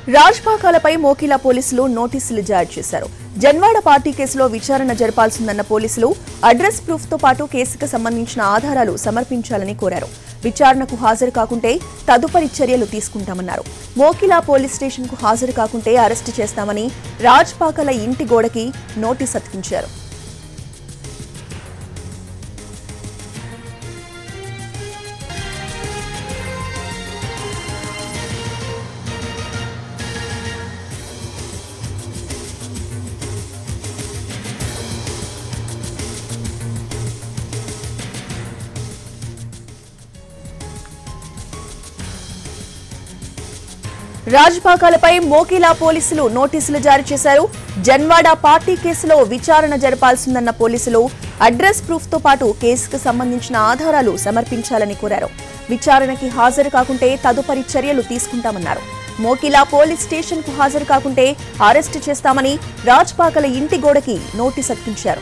రాజ్పాకాలపై మోకిలా పోలీసులు నోటీసులు జారీ చేశారు జన్వాడ పార్టీ కేసులో విచారణ జరపాల్సిందన్న పోలీసులు అడ్రస్ ప్రూఫ్ తో పాటు కేసుకు సంబంధించిన ఆధారాలు సమర్పించాలని కోరారు విచారణకు హాజరు కాకుంటే తదుపరి చర్యలు తీసుకుంటామన్నారు మోకిలా పోలీస్ స్టేషన్ కు హాజరు కాకుంటే అరెస్టు చేస్తామని రాజ్పాకల ఇంటి గోడకి నోటీస్ అతికించారు రాజ్పాకాలపై మోకిలా పోలీసులు నోటీసులు జారీ చేశారు జన్వాడ పార్టీ కేసులో విచారణ జరపాల్సిందన్న పోలీసులు అడ్రస్ ప్రూఫ్ తో పాటు కేసుకు సంబంధించిన ఆధారాలు సమర్పించాలని కోరారు విచారణకి హాజరు కాకుంటే తదుపరి చర్యలు తీసుకుంటామన్నారు మోకిలా పోలీస్ స్టేషన్ కు హాజరు కాకుంటే అరెస్టు చేస్తామని రాజ్పాకల ఇంటి గోడకి నోటీస్ అతికించారు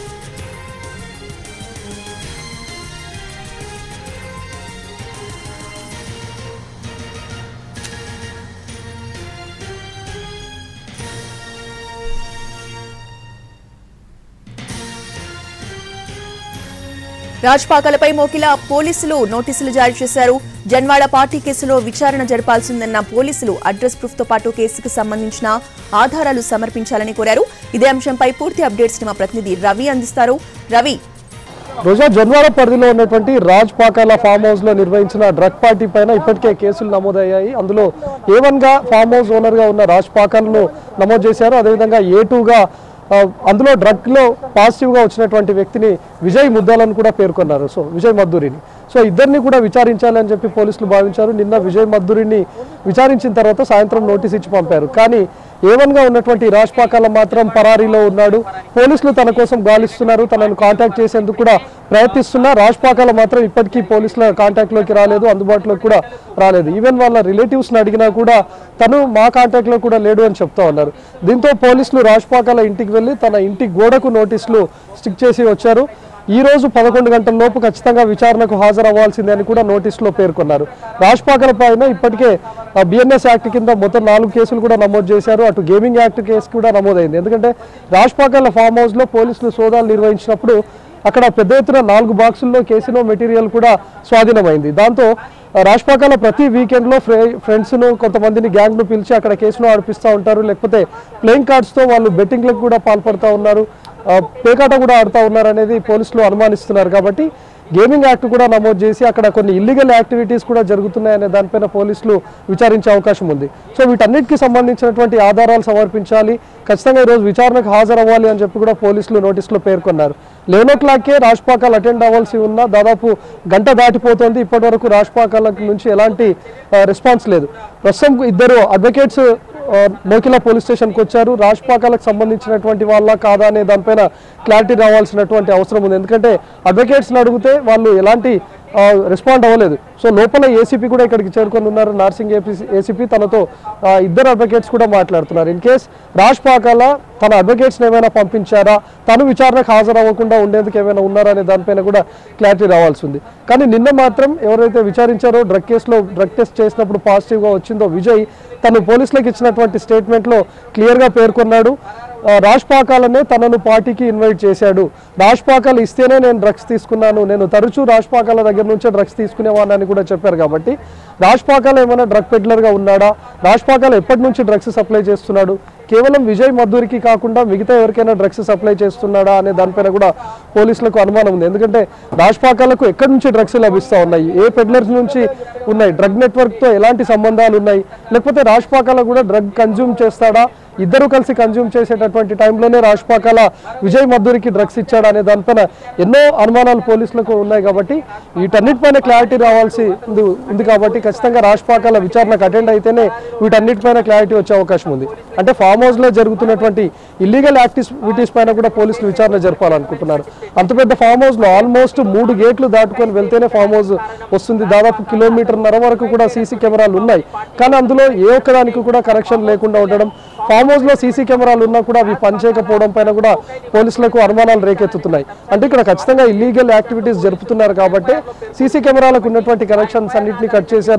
రాజ్పాకలపై మోకిలా పోలీసులు నోటీసులు జారీ చేశారు జన్వాడ పార్టీ కేసులో విచారణ జరపాల్సిందన్న పోలీసులు అడ్రస్ ప్రూఫ్ తో పాటు కేసుకు సంబంధించిన ఆధారాలు సమర్పించాలని కోరారు ఇదే అంశంపై పూర్తి అప్డేట్స్ ని మా ప్రతినిధి రవి అందిస్తారు రవి రోజా జన్వాడ పరిధిలో ఉన్నటువంటి రాజ్ పాకాల ఫామ్ హౌస్ లో నిర్వహించిన డ్రగ్ పార్టీ పైన ఇప్పటికే కేసులు నమోదయ్యాయి అందులో ఏ వన్ గా ఫామ్ హౌస్ ఓనర్ గా ఉన్న రాజ్ పాకాలను నమోదు చేశారు అదేవిధంగా ఏ టూ గా ఆ, అందులో డ్రగ్ లో పాజిటివ్ గా వచ్చినటువంటి వ్యక్తిని విజయ్ ముద్దాలను కూడా పేర్కొన్నారు సో విజయ్ మద్దూరిని సో ఇద్దరిని కూడా విచారించాలి అని చెప్పి పోలీసులు భావించారు నిన్న విజయ్ మద్దూరిని విచారించిన తర్వాత సాయంత్రం నోటీస్ ఇచ్చి పంపారు కానీ ఏవన్ గా ఉన్నటువంటి రాజ్ పాకాల మాత్రం పరారీలో ఉన్నాడు పోలీసులు తన కోసం గాలిస్తున్నారు తనను కాంటాక్ట్ చేసేందుకు కూడా ప్రయత్నిస్తున్నా రాజ్ పాకాల మాత్రం ఇప్పటికీ పోలీసుల కాంటాక్ట్ లోకి రాలేదు అందుబాటులోకి కూడా రాలేదు ఈవెన్ వాళ్ళ రిలేటివ్స్ ని అడిగినా కూడా తను మా కాంటాక్ట్ లో కూడా లేడు అని చెప్తా ఉన్నారు దీంతో పోలీసులు రాజ్ పాకాల ఇంటికి వెళ్ళి తన ఇంటి గోడకు నోటీసులు స్టిక్ చేసి వచ్చారు ఈ రోజు పదకొండు గంటల లోపు ఖచ్చితంగా విచారణకు హాజరవ్వాల్సిందే అని కూడా నోటీసులో పేర్కొన్నారు రాజ్పాకల పైన ఇప్పటికే బిఎన్ఎస్ యాక్ట్ కింద మొత్తం నాలుగు కేసులు కూడా నమోదు చేశారు అటు గేమింగ్ యాక్ట్ కేసు కూడా నమోదైంది ఎందుకంటే రాజ్పాకల ఫామ్ హౌస్ లో పోలీసులు సోదాలు నిర్వహించినప్పుడు అక్కడ పెద్ద ఎత్తున నాలుగు బాక్సుల్లో కేసులో మెటీరియల్ కూడా స్వాధీనమైంది దాంతో రాజ్పాకాల ప్రతి వీకెండ్లో ఫ్రె ఫ్రెండ్స్ను కొంతమందిని గ్యాంగ్ను పిలిచి అక్కడ కేసులో ఆడిపిస్తూ ఉంటారు లేకపోతే ప్లేయింగ్ కార్డ్స్తో వాళ్ళు బెట్టింగ్లకు కూడా పాల్పడుతూ ఉన్నారు ఆ, పేకాట కూడా ఆడుతూ ఉన్నారు అనేది పోలీసులు అనుమానిస్తున్నారు కాబట్టి గేమింగ్ యాక్ట్ కూడా నమోదు చేసి అక్కడ కొన్ని ఇల్లీగల్ యాక్టివిటీస్ కూడా జరుగుతున్నాయనే దానిపైన పోలీసులు విచారించే అవకాశం ఉంది సో వీటన్నిటికీ సంబంధించినటువంటి ఆధారాలు సమర్పించాలి ఖచ్చితంగా ఈరోజు విచారణకు హాజరవ్వాలి అని చెప్పి కూడా పోలీసులు నోటీసులో పేర్కొన్నారు లెవెన్ ఓ క్లాక్కే రాజ్పాకాల్ అటెండ్ అవ్వాల్సి ఉన్న దాదాపు గంట దాటిపోతుంది ఇప్పటి వరకు రాజ్పాకాల నుంచి ఎలాంటి రెస్పాన్స్ లేదు ప్రస్తుతం ఇద్దరు అడ్వకేట్స్ మోకిలా పోలీస్ స్టేషన్కి వచ్చారు రాజ్పాకాలకు సంబంధించినటువంటి వాళ్ళ కాదా అనే దానిపైన క్లారిటీ రావాల్సినటువంటి అవసరం ఉంది ఎందుకంటే అడ్వకేట్స్ని అడిగితే వాళ్ళు ఎలాంటి రెస్పాండ్ అవ్వలేదు సో లోపల ఏసీపీ కూడా ఇక్కడికి చేరుకొని ఉన్నారు నార్సింగ్ ఏపీ ఏసీపీ తనతో ఆ, ఇద్దరు అడ్వకేట్స్ కూడా మాట్లాడుతున్నారు ఇన్ కేస్ రాజ్ పాకాల తన అడ్వకేట్స్ని ఏమైనా పంపించారా తను విచారణకు హాజరవ్వకుండా ఉండేందుకు ఏమైనా ఉన్నారా అనే దానిపైన కూడా క్లారిటీ రావాల్సి ఉంది కానీ నిన్న మాత్రం ఎవరైతే విచారించారో డ్రగ్ కేసులో డ్రగ్ టెస్ట్ చేసినప్పుడు పాజిటివ్గా వచ్చిందో విజయ్ తను పోలీసులకు ఇచ్చినటువంటి స్టేట్మెంట్లో క్లియర్గా పేర్కొన్నాడు ఆ, రాజ్ పాకాలనే తనను పార్టీకి ఇన్వైట్ చేశాడు రాజ్ పాకాలు ఇస్తేనే నేను డ్రగ్స్ తీసుకున్నాను నేను తరచూ రాజ్ పాకాల దగ్గర నుంచే డ్రగ్స్ తీసుకునేవాడిని కూడా చెప్పారు కాబట్టి రాజ్ పాకాల ఏమైనా డ్రగ్ పెడ్లర్గా ఉన్నాడా రాజ్ పాకాల ఎప్పటి నుంచి డ్రగ్స్ సప్లై చేస్తున్నాడు కేవలం విజయ్ మద్దూరికి కాకుండా మిగతా ఎవరికైనా డ్రగ్స్ సప్లై చేస్తున్నాడా అనే దానిపైన కూడా పోలీసులకు అనుమానం ఉంది ఎందుకంటే రాజ్పాకాలకు ఎక్కడి నుంచి డ్రగ్స్ లభిస్తూ ఉన్నాయి ఏ పెడ్లర్స్ నుంచి ఉన్నాయి డ్రగ్ నెట్వర్క్తో ఎలాంటి సంబంధాలు ఉన్నాయి లేకపోతే రాజ్పాకాల కూడా డ్రగ్ కన్జ్యూమ్ చేస్తాడా ఇద్దరు కలిసి కన్జ్యూమ్ చేసేటటువంటి టైంలోనే రాజ్పాకాల విజయ్ మద్దూరికి డ్రగ్స్ ఇచ్చాడా అనే దానిపైన ఎన్నో అనుమానాలు పోలీసులకు ఉన్నాయి కాబట్టి వీటన్నిటిపైన క్లారిటీ రావాల్సి ఉంది ఉంది కాబట్టి ఖచ్చితంగా రాజ్పాకాల విచారణకు అటెండ్ అయితేనే వీటన్నిటిపైన క్లారిటీ వచ్చే అవకాశం ఉంది అంటే ఫామ్ హౌస్ లో జరుగుతున్నటువంటి ఇల్లీగల్ యాక్టివిటీస్ పైన కూడా పోలీసులు విచారణ జరపాలనుకుంటున్నారు అంత పెద్ద ఫామ్ హౌస్ లో ఆల్మోస్ట్ మూడు గేట్లు దాటుకొని వెళ్తేనే ఫామ్ హౌస్ వస్తుంది దాదాపు కిలోమీటర్న్నర వరకు కూడా సీసీ కెమెరాలు ఉన్నాయి కానీ అందులో ఏ ఒక్కదానికి కూడా కనెక్షన్ లేకుండా ఉండడం ఫామ్ హౌస్ లో సీసీ కెమెరాలు ఉన్నా కూడా అవి పనిచేయకపోవడం పైన కూడా పోలీసులకు అనుమానాలు రేకెత్తుతున్నాయి అంటే ఇక్కడ ఖచ్చితంగా ఇల్లీగల్ యాక్టివిటీస్ జరుపుతున్నారు కాబట్టి సీసీ కెమెరాలకు ఉన్నటువంటి కనెక్షన్స్ అన్నింటినీ కట్ చేశారు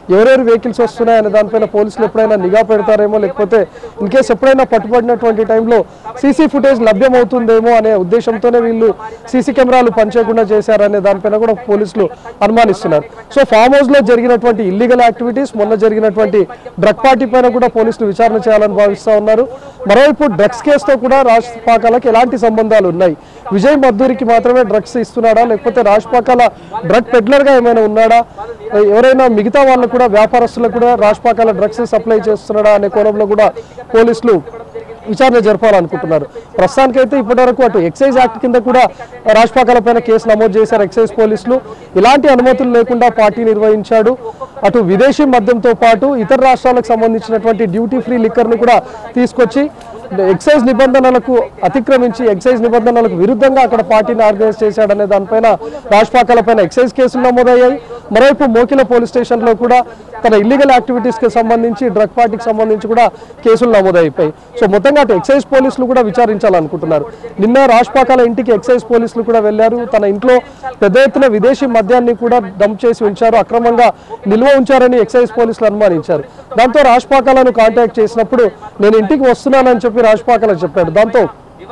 ఎవరెవరు వెహికల్స్ వస్తున్నాయి అనే దానిపైన పోలీసులు ఎప్పుడైనా నిఘా పెడతారేమో లేకపోతే ఇన్ కేసు ఎప్పుడైనా పట్టుబడినటువంటి టైంలో సీసీ ఫుటేజ్ లభ్యమవుతుందేమో అనే ఉద్దేశంతోనే వీళ్ళు సీసీ కెమెరాలు పనిచేయకుండా చేశారనే దానిపైన కూడా పోలీసులు అనుమానిస్తున్నారు సో ఫామ్ హౌస్ లో జరిగినటువంటి ఇల్లీగల్ యాక్టివిటీస్ మొన్న జరిగినటువంటి డ్రగ్ పార్టీ పైన కూడా పోలీసులు విచారణ చేయాలని భావిస్తా ఉన్నారు మరోవైపు డ్రగ్స్ కేసుతో కూడా రాజ్ పాకాలకు ఎలాంటి సంబంధాలు ఉన్నాయి విజయ్ మద్దూరికి మాత్రమే డ్రగ్స్ ఇస్తున్నాడా లేకపోతే రాజ్ పాకాల డ్రగ్ పెడ్లర్ గా ఏమైనా ఉన్నాడా ఎవరైనా మిగతా వాళ్ళు కూడా వ్యాపారస్తులకు కూడా రాజ్ పాకాల డ్రగ్స్ సప్లై చేస్తున్నాడా అనే కోణంలో కూడా పోలీసులు విచారణ జరపాలనుకుంటున్నారు ప్రస్తుతానికైతే ఇప్పటివరకు అటు ఎక్సైజ్ యాక్ట్ కింద కూడా రాజ్పాకాల పైన కేసు నమోదు చేశారు ఎక్సైజ్ పోలీసులు ఇలాంటి అనుమతులు లేకుండా పార్టీ నిర్వహించాడు అటు విదేశీ మద్యంతో పాటు ఇతర రాష్ట్రాలకు సంబంధించినటువంటి డ్యూటీ ఫ్రీ లిక్కర్ను కూడా తీసుకొచ్చి ఎక్సైజ్ నిబంధనలకు అతిక్రమించి ఎక్సైజ్ నిబంధనలకు విరుద్ధంగా అక్కడ పార్టీని ఆర్గనైజ్ చేశాడనే దానిపైన రాజ్పాకాల పైన ఎక్సైజ్ కేసులు నమోదయ్యాయి మరోవైపు మోకిల పోలీస్ స్టేషన్లో కూడా తన ఇల్లీగల్ యాక్టివిటీస్కి సంబంధించి డ్రగ్ పార్టీకి సంబంధించి కూడా కేసులు నమోదైపోయాయి సో మొత్తంగా అటు ఎక్సైజ్ పోలీసులు కూడా విచారించాలనుకుంటున్నారు నిన్న రాజ్పాకాల ఇంటికి ఎక్సైజ్ పోలీసులు కూడా వెళ్లారు తన ఇంట్లో పెద్ద ఎత్తున విదేశీ మద్యాన్ని కూడా డంప్ చేసి ఉంచారు అక్రమంగా నిల్వ ఉంచారని ఎక్సైజ్ పోలీసులు అనుమానించారు దాంతో రాజ్పాకాలను కాంటాక్ట్ చేసినప్పుడు నేను ఇంటికి వస్తున్నానని చెప్పి రాజ్పాకాల చెప్పాడు దాంతో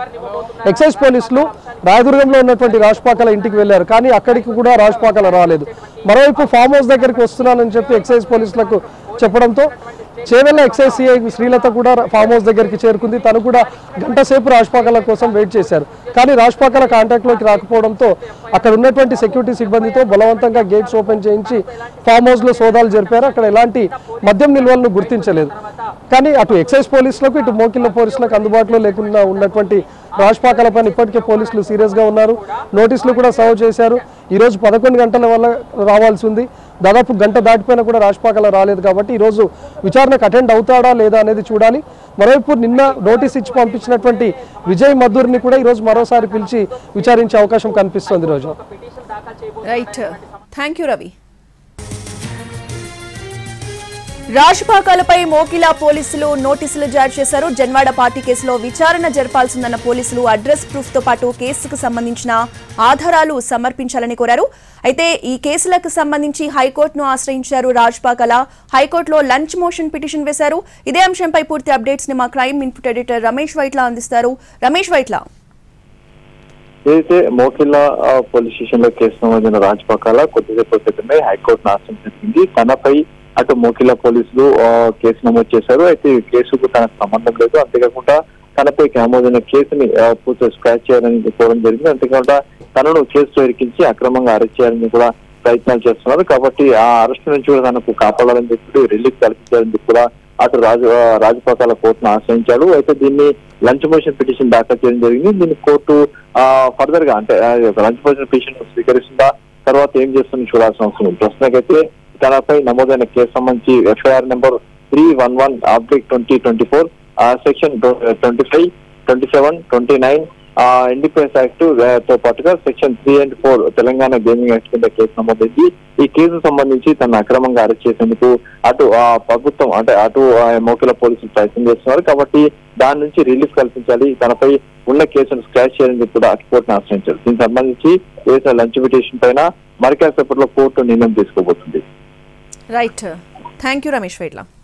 ఎక్సైజ్ పోలీసులు రాయదుర్గంలో ఉన్నటువంటి రాజ్పాకాల ఇంటికి వెళ్లారు కానీ అక్కడికి కూడా రాజ్పాకాల రాలేదు మరోవైపు ఫామ్ హౌస్ దగ్గరికి వస్తున్నానని చెప్పి ఎక్సైజ్ పోలీసులకు చెప్పడంతో చేవెళ్ళ ఎక్సైజ్ సిఐ శ్రీలత కూడా ఫామ్ హౌస్ దగ్గరికి చేరుకుంది తను కూడా గంట సేపు రాజ్పాకాల కోసం వెయిట్ చేశారు కానీ రాజ్పాకాల కాంటాక్ట్లోకి రాకపోవడంతో అక్కడ ఉన్నటువంటి సెక్యూరిటీ సిబ్బందితో బలవంతంగా గేట్స్ ఓపెన్ చేయించి ఫామ్ హౌస్లో సోదాలు జరిపారు అక్కడ ఎలాంటి మద్యం నిల్వలను గుర్తించలేదు కానీ అటు ఎక్సైజ్ పోలీసులకు ఇటు మోకిళ్ళ పోలీసులకు అందుబాటులో లేకుండా ఉన్నటువంటి రాజ్పాకాల పైన ఇప్పటికే పోలీసులు సీరియస్ గా ఉన్నారు నోటీసులు కూడా సర్వ్ చేశారు ఈ రోజు పదకొండు గంటల వల్ల రావాల్సి ఉంది దాదాపు గంట దాటిపోయినా కూడా రాజ్పాకాల రాలేదు కాబట్టి ఈ రోజు విచారణకు అటెండ్ అవుతాడా లేదా అనేది చూడాలి మరోవైపు నిన్న నోటీస్ ఇచ్చి పంపించినటువంటి విజయ్ మధుర్ని కూడా ఈ రోజు మరోసారి పిలిచి విచారించే అవకాశం కనిపిస్తుంది ఈ రోజు రైట్ థ్యాంక్ యూ రవి రాజపాకాలపై మోకిలా పోలీసులు నోటీసులు జారీ చేశారు జన్వాడ పార్టీ కేసులో విచారణ జరపాల్సిందన్న పోలీసులు అడ్రస్ ప్రూఫ్ తో పాటు కేసుకు సంబంధించిన ఆధారాలు సమర్పించాలని కోరారు అయితే ఈ కేసులకు సంబంధించి హైకోర్టును ఆశ్రయించారు రాజ్పాకాల హైకోర్టులో లంచ్ మోషన్ పిటిషన్ వేశారు ఇదే అంశంపై పూర్తి అప్డేట్స్ ని మా crime input editor Ramesh Vaitla అందిస్తారు రమేష్ వైట్ల ఏదైతే మోకిల్లా ఆ, పోలీస్ స్టేషన్ లో కేసు నమోదైన రాజపాకాల కొద్దిసేపు క్రితమే హైకోర్టును ఆశ్రయించింది తనపై అటు మోకిల్లా పోలీసులు ఆ, కేసు నమోదు చేశారు అయితే ఈ కేసుకు తనకు సంబంధం లేదు అంతేకాకుండా తనపై నమోదైన కేసుని ఆ, పూర్తిగా స్క్రాచ్ చేయాలని కోరడం జరిగింది అంతేకాకుండా తనను కేసులో ఇరికించి అక్రమంగా అరెస్ట్ చేయాలని కూడా ప్రయత్నాలు చేస్తున్నారు కాబట్టి ఆ అరెస్ట్ నుంచి కూడా తనకు కాపాడాలని చెప్పి రిలీఫ్ కల్పించాలని చెప్పి కూడా అటు రాజు ఆ, రాజపాకాల కోర్టును ఆశ్రయించాడు అయితే దీన్ని లంచ్ మోషన్ పిటిషన్ దాఖలు చేయడం జరిగింది దీన్ని కోర్టు ఫర్దర్ గా అంటే లంచ్ మోషన్ పిటిషన్ స్వీకరిస్తుందా తర్వాత ఏం చేస్తుందో చూడాల్సిన అవసరం ఉంది ప్రస్తుతానికైతే తనపై నమోదైన కేసు సంబంధించి FIR number three one one object twenty twenty four section twenty five twenty seven twenty nine NDPS act తో పాటుగా section three and four Telangana gaming act కింద కేసు నమోదైంది ఈ కేసు సంబంధించి తను అక్రమంగా అరెస్ట్ చేసేందుకు అటు ఆ ప్రభుత్వం అంటే అటు ఆ మోకిల పోలీసులు ప్రయత్నం చేస్తున్నారు కాబట్టి దాని నుంచి రిలీఫ్ కల్పించాలి తనపై ఉన్న కేసును స్క్రాచ్ చేయాలని చెప్పి కూడా అటు కోర్టును ఆశ్రయించారు దీనికి సంబంధించి వేసిన లంచ్ పిటిషన్ పైన మరికాసేపట్లో కోర్టు నిర్ణయం తీసుకోబోతుంది right thank you Ramesh Vaitla